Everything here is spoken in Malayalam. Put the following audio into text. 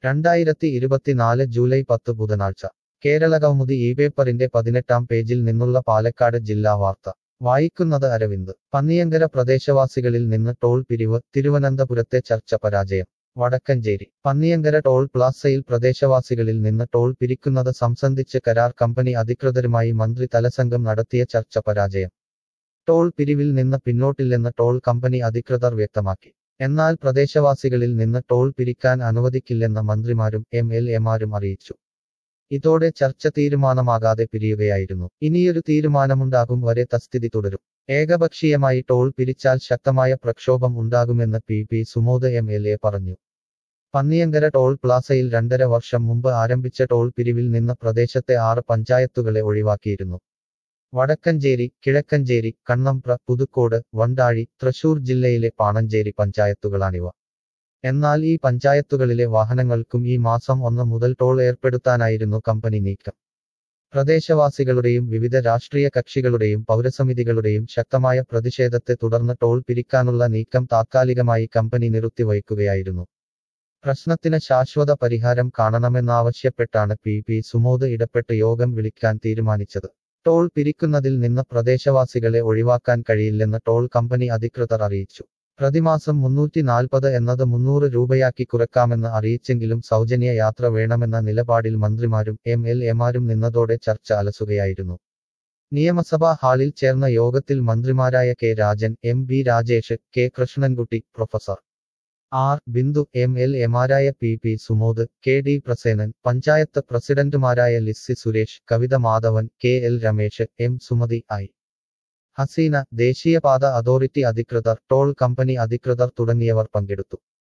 രണ്ടായിരത്തി ഇരുപത്തിനാല് ജൂലൈ പത്ത് ബുധനാഴ്ച കേരള കൗമുദി ഈ പേപ്പറിന്റെ പതിനെട്ടാം പേജിൽ നിന്നുള്ള പാലക്കാട് ജില്ലാ വാർത്ത വായിക്കുന്നത് അരവിന്ദ് പന്നിയങ്കര പ്രദേശവാസികളിൽ നിന്ന് ടോൾ പിരിവ് തിരുവനന്തപുരത്തെ ചർച്ച പരാജയം വടക്കഞ്ചേരി പന്നിയങ്കര ടോൾ പ്ലാസയിൽ പ്രദേശവാസികളിൽ നിന്ന് ടോൾ പിരിക്കുന്നത് സംബന്ധിച്ച് കരാർ കമ്പനി അധികൃതരുമായി മന്ത്രി തലസംഘം നടത്തിയ ചർച്ച പരാജയം ടോൾ പിരിവിൽ നിന്ന് പിന്നോട്ടില്ലെന്ന് ടോൾ കമ്പനി അധികൃതർ വ്യക്തമാക്കി എന്നാൽ പ്രദേശവാസികളിൽ നിന്ന് ടോൾ പിരിക്കാൻ അനുവദിക്കില്ലെന്ന് മന്ത്രിമാരും എം എൽ എമാരും അറിയിച്ചു ഇതോടെ ചർച്ച തീരുമാനമാകാതെ പിരിയുകയായിരുന്നു ഇനിയൊരു തീരുമാനമുണ്ടാകും വരെ തസ്ഥിതി തുടരും ഏകപക്ഷീയമായി ടോൾ പിരിച്ചാൽ ശക്തമായ പ്രക്ഷോഭം ഉണ്ടാകുമെന്ന് P P Sumod M L A പറഞ്ഞു പന്നിയങ്കര ടോൾ പ്ലാസയിൽ രണ്ടര വർഷം മുമ്പ് ആരംഭിച്ച ടോൾ പിരിവിൽ നിന്ന് പ്രദേശത്തെ ആറ് പഞ്ചായത്തുകളെ ഒഴിവാക്കിയിരുന്നു വടക്കഞ്ചേരി കിഴക്കഞ്ചേരി കണ്ണമ്പ്ര പുതുക്കോട് വണ്ടാഴി തൃശൂർ ജില്ലയിലെ പാണഞ്ചേരി പഞ്ചായത്തുകളാണിവ എന്നാൽ ഈ പഞ്ചായത്തുകളിലെ വാഹനങ്ങൾക്കും ഈ മാസം ഒന്ന് മുതൽ ടോൾ ഏർപ്പെടുത്താനായിരുന്നു കമ്പനി നീക്കം പ്രദേശവാസികളുടെയും വിവിധ രാഷ്ട്രീയ കക്ഷികളുടെയും പൗരസമിതികളുടെയും ശക്തമായ പ്രതിഷേധത്തെ തുടർന്ന് ടോൾ പിരിക്കാനുള്ള നീക്കം താത്കാലികമായി കമ്പനി നിർത്തിവയ്ക്കുകയായിരുന്നു പ്രശ്നത്തിന് ശാശ്വത പരിഹാരം കാണണമെന്നാവശ്യപ്പെട്ടാണ് പി പി സുമോദ് ഇടപെട്ട് യോഗം വിളിക്കാൻ തീരുമാനിച്ചത് ടോൾ പിരിക്കുന്നതിൽ നിന്ന് പ്രദേശവാസികളെ ഒഴിവാക്കാൻ കഴിയില്ലെന്ന് ടോൾ കമ്പനി അധികൃതർ അറിയിച്ചു പ്രതിമാസം മുന്നൂറ്റി നാൽപ്പത് എന്നത് മുന്നൂറ് രൂപയാക്കി കുറക്കാമെന്ന് അറിയിച്ചെങ്കിലും സൗജന്യ യാത്ര വേണമെന്ന നിലപാടിൽ മന്ത്രിമാരും എം എൽ എമാരും നിന്നതോടെ ചർച്ച അലസുകയായിരുന്നു നിയമസഭാ ഹാളിൽ ചേർന്ന യോഗത്തിൽ മന്ത്രിമാരായ K Rajan M B Rajesh K Krishnankutty professor R Bindu M L എമാരായ P P Sumod K D Prasenan panchayat പ്രസിഡന്റുമാരായ Lissy Suresh Kavitha Madhavan K L Ramesh M Sumathi I Haseena ദേശീയപാത അതോറിറ്റി അധികൃതർ ടോൾ കമ്പനി അധികൃതർ തുടങ്ങിയവർ പങ്കെടുത്തു